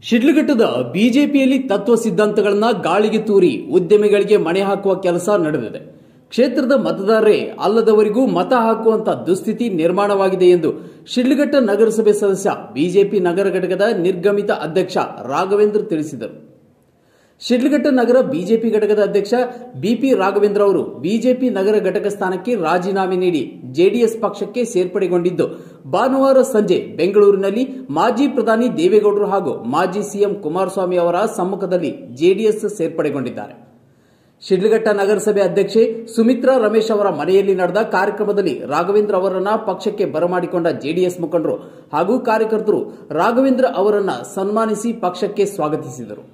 ಶಿಡ್ಲಘಟ್ಟದ ಬಿಜೆಪಿಯಲ್ಲಿ ತತ್ವ ಸಿದ್ಧಾಂತಗಳನ್ನ ಗಾಳಿಗೆ ತೂರಿ ಉದ್ಯಮಿಗಳಿಗೆ ಮಣೆ ಹಾಕುವ ಕೆಲಸ ನಡೆದಿದೆ ಕ್ಷೇತ್ರದ ಮತದಾರರೇ ಅಲ್ಲದವರಿಗೂ ಮತ ಹಾಕುವಂತ ದುಸ್ಥಿತಿ ನಿರ್ಮಾಣವಾಗಿದೆ ಎಂದು ಶಿಡ್ಲಘಟ್ಟ ನಗರಸಭೆ ಸದಸ್ಯ ಬಿಜೆಪಿ ನಗರ ಘಟಕದ ನಿರ್ಗಮಿತ ಅಧ್ಯಕ್ಷ ರಾಘವೇಂದ್ರ ತಿಳಿಸಿದರು ಶಿಡ್ಲಘಟ್ಟ ನಗರ ಬಿಜೆಪಿ ಘಟಕದ ಅಧ್ಯಕ್ಷ ಬಿಪಿ ರಾಘವೇಂದ್ರ ಅವರು ಬಿಜೆಪಿ ನಗರ ಘಟಕ ಸ್ಥಾನಕ್ಕೆ ರಾಜೀನಾಮೆ ನೀಡಿ ಜೆಡಿಎಸ್ ಪಕ್ಷಕ್ಕೆ ಸೇರ್ಪಡೆಗೊಂಡಿದ್ದು ಭಾನುವಾರ ಸಂಜೆ ಬೆಂಗಳೂರಿನಲ್ಲಿ ಮಾಜಿ ಪ್ರಧಾನಿ ದೇವೇಗೌಡರು ಹಾಗೂ ಮಾಜಿ ಸಿಎಂ ಕುಮಾರಸ್ವಾಮಿ ಅವರ ಸಮ್ಮುಖದಲ್ಲಿ ಜೆಡಿಎಸ್ ಸೇರ್ಪಡೆಗೊಂಡಿದ್ದಾರೆ ಶಿಡ್ಲಘಟ್ಟ ನಗರಸಭೆ ಅಧ್ಯಕ್ಷೆ ಸುಮಿತ್ರಾ ರಮೇಶ್ ಅವರ ಮನೆಯಲ್ಲಿ ನಡೆದ ಕಾರ್ಯಕ್ರಮದಲ್ಲಿ ರಾಘವೇಂದ್ರ ಅವರನ್ನ ಪಕ್ಷಕ್ಕೆ ಬರಮಾಡಿಕೊಂಡ ಜೆಡಿಎಸ್ ಮುಖಂಡರು ಹಾಗೂ ಕಾರ್ಯಕರ್ತರು ರಾಘವೇಂದ್ರ ಅವರನ್ನ ಸನ್ಮಾನಿಸಿ ಪಕ್ಷಕ್ಕೆ ಸ್ವಾಗತಿಸಿದರು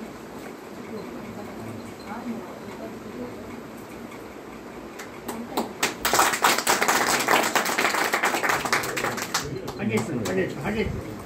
ಹಾಗೆ ಸರ್ ಹಾಗೆ ಹಾಗೆ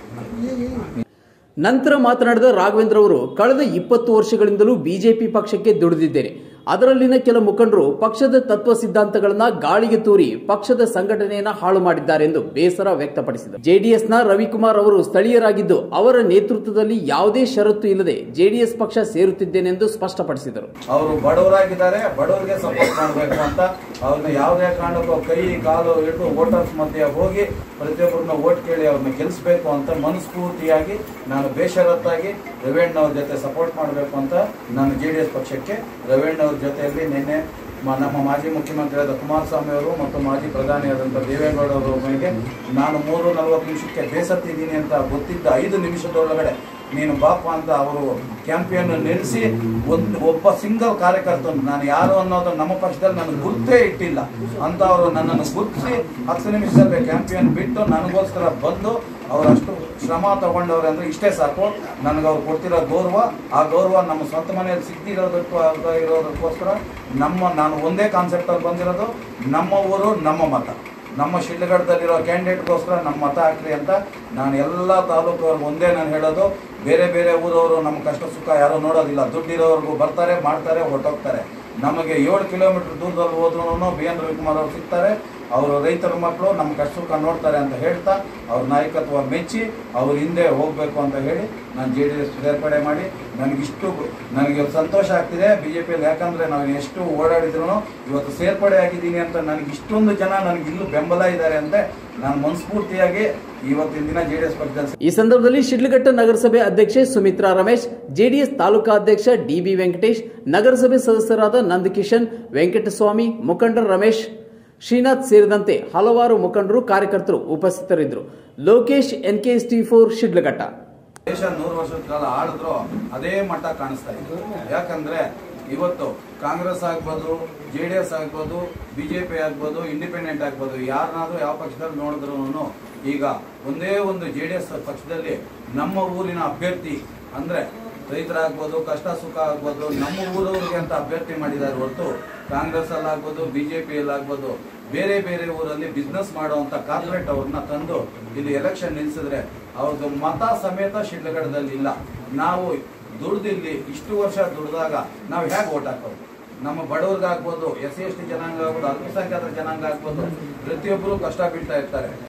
ನಂತರ ಮಾತನಾಡಿದ ರಾಘವೇಂದ್ರ ಅವರು ಕಳೆದ ಇಪ್ಪತ್ತು ವರ್ಷಗಳಿಂದಲೂ ಬಿಜೆಪಿ ಪಕ್ಷಕ್ಕೆ ದುಡಿದಿದ್ದೇನೆ ಅದರಲ್ಲಿನ ಕೆಲ ಮುಖಂಡರು ಪಕ್ಷದ ತತ್ವ ಸಿದ್ಧಾಂತಗಳನ್ನ ಗಾಳಿಗೆ ತೂರಿ ಪಕ್ಷದ ಸಂಘಟನೆಯನ್ನ ಹಾಳು ಮಾಡಿದ್ದಾರೆ ಎಂದು ಬೇಸರ ವ್ಯಕ್ತಪಡಿಸಿದರು ಜೆಡಿಎಸ್ನ ರವಿಕುಮಾರ್ ಅವರು ಸ್ಥಳೀಯರಾಗಿದ್ದು ಅವರ ನೇತೃತ್ವದಲ್ಲಿ ಯಾವುದೇ ಷರತ್ತು ಇಲ್ಲದೆ ಜೆಡಿಎಸ್ ಪಕ್ಷ ಸೇರುತ್ತಿದ್ದೇನೆಂದು ಸ್ಪಷ್ಟಪಡಿಸಿದರು ಅವರು ಬಡವರಾಗಿದ್ದಾರೆ ಬಡವರಿಗೆ ಸಪೋರ್ಟ್ ಮಾಡಬೇಕು ಅಂತ ಅವ್ರನ್ನ ಯಾವುದೇ ಕಾರಣಕ್ಕೂ ಕೈ ಕಾಲು ಹಿಡಿದು ವೋಟರ್ಸ್ ಮಧ್ಯೆ ಹೋಗಿ ಪ್ರತಿಯೊಬ್ಬರನ್ನ ಓಟ್ ಕೇಳಿ ಅವ್ರನ್ನ ಗೆಲ್ಲಿಸಬೇಕು ಅಂತ ಮನಸ್ಫೂರ್ತಿಯಾಗಿ ನಾನು ಬೇಷರತ್ತಾಗಿ ರವೀಣ್ ಅವ್ರ ಜೊತೆ ಸಪೋರ್ಟ್ ಮಾಡಬೇಕು ಅಂತ ನಾನು ಜೆ ಡಿ ಎಸ್ ಪಕ್ಷಕ್ಕೆ ರವೀಣ್ ಅವ್ರ ಜೊತೆಯಲ್ಲಿ ನಿನ್ನೆ ಮ- ನಮ್ಮ ಮಾಜಿ ಮುಖ್ಯಮಂತ್ರಿಯಾದ ಕುಮಾರಸ್ವಾಮಿ ಅವರು ಮತ್ತು ಮಾಜಿ ಪ್ರಧಾನಿಯಾದಂಥ ದೇವೇಗೌಡ ಅವರ ಮೇಲೆ ನಾನು ಮೂರು ನಲವತ್ತು ನಿಮಿಷಕ್ಕೆ ಬೇಸತ್ತಿದ್ದೀನಿ ಅಂತ ಗೊತ್ತಿದ್ದ ಐದು ನಿಮಿಷದೊಳಗಡೆ ನೀನು ಬಾಪ ಅಂತ ಅವರು ಕ್ಯಾಂಪೇನ್ ನಿಲ್ಲಿಸಿ ಒಂದು ಒಬ್ಬ ಸಿಂಗಲ್ ಕಾರ್ಯಕರ್ತನು ನಾನು ಯಾರು ಅನ್ನೋದು ನಮ್ಮ ಪಕ್ಷದಲ್ಲಿ ನನಗೆ ಗುರ್ತೇ ಇಟ್ಟಿಲ್ಲ ಅಂತ ಅವರು ನನ್ನನ್ನು ಗುರುತಿಸಿ ಹತ್ತು ನಿಮಿಷದಲ್ಲಿ ಕ್ಯಾಂಪೇನ್ ಬಿಟ್ಟು ನನಗೋಸ್ಕರ ಬಂದು ಅವರಷ್ಟು ಶ್ರಮ ತಗೊಂಡವ್ರೆ ಅಂದ್ರೆ ಇಷ್ಟೇ ಸಾಕು ನನಗೆ ಅವ್ರು ಕೊಡ್ತಿರೋ ಗೌರವ ಆ ಗೌರವ ನಮ್ಮ ಸ್ವಂತ ಮನೆಯಲ್ಲಿ ಸಿಗ್ತಿರೋದಕ್ಕೂ ಇರೋದಕ್ಕೋಸ್ಕರ ನಮ್ಮ ನಾನು ಒಂದೇ ಕಾನ್ಸೆಪ್ಟಲ್ಲಿ ಬಂದಿರೋದು ನಮ್ಮ ಊರು ನಮ್ಮ ಮತ ನಮ್ಮ ಶಿಡ್ಲಘಟ್ಟದಲ್ಲಿರೋ ಕ್ಯಾಂಡಿಡೇಟ್ಗೋಸ್ಕರ ನಮ್ಮ ಮತ ಹಾಕ್ರಿ ಅಂತ ನಾನು ಎಲ್ಲ ತಾಲೂಕವ್ರಿಗೆ ಒಂದೇ ನಾನು ಹೇಳೋದು ಬೇರೆ ಬೇರೆ ಊರವರು ನಮ್ಮ ಕಷ್ಟ ಸುಖ ಯಾರೂ ನೋಡೋದಿಲ್ಲ ದುಡ್ಡಿರೋರ್ಗೂ ಬರ್ತಾರೆ ಮಾಡ್ತಾರೆ ಹೊರಟೋಗ್ತಾರೆ ನಮಗೆ ಏಳು ಕಿಲೋಮೀಟರ್ ದೂರದಲ್ಲಿ ಹೋದ್ರೂ ಬಿ ಎನ್ ರವಿಕುಮಾರ್ ಅವರು ಸಿಗ್ತಾರೆ ಅವರು ರೈತರ ಮಕ್ಕಳು ನಮ್ಮ ಕಷ್ಟ ಸುಖ ನೋಡ್ತಾರೆ ಅಂತ ಹೇಳ್ತಾ ಅವ್ರ ನಾಯಕತ್ವ ಮೆಚ್ಚಿ ಅವ್ರ ಹಿಂದೆ ಹೋಗಬೇಕು ಅಂತ ಹೇಳಿ ನಾನು ಜೆ ಡಿ ಎಸ್ ಸೇರ್ಪಡೆ ಮಾಡಿ ನನಗಿಷ್ಟು ನನಗೆ ಸಂತೋಷ ಆಗ್ತಿದೆ ಬಿ ಜೆ ಪಿಯಲ್ಲಿ ಯಾಕಂದರೆ ನಾನು ಎಷ್ಟು ಓಡಾಡಿದ್ರು ಇವತ್ತು ಸೇರ್ಪಡೆ ಆಗಿದ್ದೀನಿ ಅಂತ ನನಗೆ ಇಷ್ಟೊಂದು ಜನ ನನಗೆ ಇಲ್ಲೂ ಬೆಂಬಲ ಇದ್ದಾರೆ ಅಂತ ನಾನು ಮನಸ್ಫೂರ್ತಿಯಾಗಿ ಇವತ್ತಿನ ದಿನ ಜೆ ಡಿ ಎಸ್ ಪಕ್ಷದಲ್ಲಿ ಈ ಸಂದರ್ಭದಲ್ಲಿ ಶಿಡ್ಲಘಟ್ಟ ನಗರಸಭೆ ಅಧ್ಯಕ್ಷೆ ಸುಮಿತ್ರಾ ರಮೇಶ್ ಜೆಡಿಎಸ್ ತಾಲೂಕಾ ಅಧ್ಯಕ್ಷ ಡಿಬಿ ವೆಂಕಟೇಶ್ ನಗರಸಭೆ ಸದಸ್ಯರಾದ ನಂದಕಿಶನ್ ವೆಂಕಟಸ್ವಾಮಿ ಮುಖಂಡ ರಮೇಶ್ ಶ್ರೀನಾಥ್ ಸೇರಿದಂತೆ ಹಲವಾರು ಮುಖಂಡರು ಕಾರ್ಯಕರ್ತರು ಉಪಸ್ಥಿತರಿದ್ದರು Lokesh NKS T four Shidlaghatta ದೇಶ ನೂರು ವರ್ಷದ ಕಾಲ ಆಳಿದ್ರು ಅದೇ ಮಟ್ಟ ಕಾಣಿಸ್ತಾ ಇದೆ ಯಾಕಂದ್ರೆ ಇವತ್ತು ಕಾಂಗ್ರೆಸ್ ಆಗ್ಬೋದು ಜೆ ಡಿ ಎಸ್ ಆಗ್ಬೋದು ಬಿಜೆಪಿ ಆಗ್ಬೋದು ಇಂಡಿಪೆಂಡೆಂಟ್ ಆಗ್ಬೋದು ಯಾರನ್ನಾದ್ರೂ ಯಾವ ಪಕ್ಷದಲ್ಲಿ ನೋಡಿದ್ರು ಈಗ ಒಂದೇ ಒಂದು ಜೆ ಡಿ ಎಸ್ ಪಕ್ಷದಲ್ಲಿ ನಮ್ಮ ಊರಿನ ಅಭ್ಯರ್ಥಿ ಅಂದ್ರೆ ರೈತರಾಗ್ಬೋದು ಕಷ್ಟ ಸುಖ ಆಗ್ಬೋದು ನಮ್ಮ ಊರವ್ರಿಗೆ ಅಂತ ಅಭ್ಯರ್ಥಿ ಮಾಡಿದ್ದಾರೆ ಹೊರತು ಕಾಂಗ್ರೆಸ್ ಅಲ್ಲಾಗ್ಬೋದು ಬಿಜೆಪಿಯಲ್ಲಿ ಆಗ್ಬೋದು ಬೇರೆ ಬೇರೆ ಊರಲ್ಲಿ ಬಿಸ್ನೆಸ್ ಮಾಡುವಂತ ಕಾರ್ಪೊರೇಟ್ ಅವ್ರನ್ನ ತಂದು ಇಲ್ಲಿ ಎಲೆಕ್ಷನ್ ನಿಲ್ಸಿದ್ರೆ ಅವ್ರದ್ದು ಮತ ಸಮೇತ ಶಿಡ್ಲಘಟ್ಟದಲ್ಲಿ ಇಲ್ಲ ನಾವು ದುಡ್ದಿಲ್ಲಿ ಇಷ್ಟು ವರ್ಷ ದುಡ್ದಾಗ ನಾವು ಹೇಗೆ ಓಟ್ ಹಾಕೋದು ನಮ್ಮ ಬಡವ್ರಿಗಾಗ್ಬೋದು ಎಸ್ ಸಿ ಎಸ್ ಟಿ ಜನಾಂಗ ಆಗ್ಬೋದು ಅಲ್ಪಸಂಖ್ಯಾತರ ಜನಾಂಗ ಆಗ್ಬೋದು ಪ್ರತಿಯೊಬ್ಬರು ಕಷ್ಟ ಬೀಳ್ತಾ ಇರ್ತಾರೆ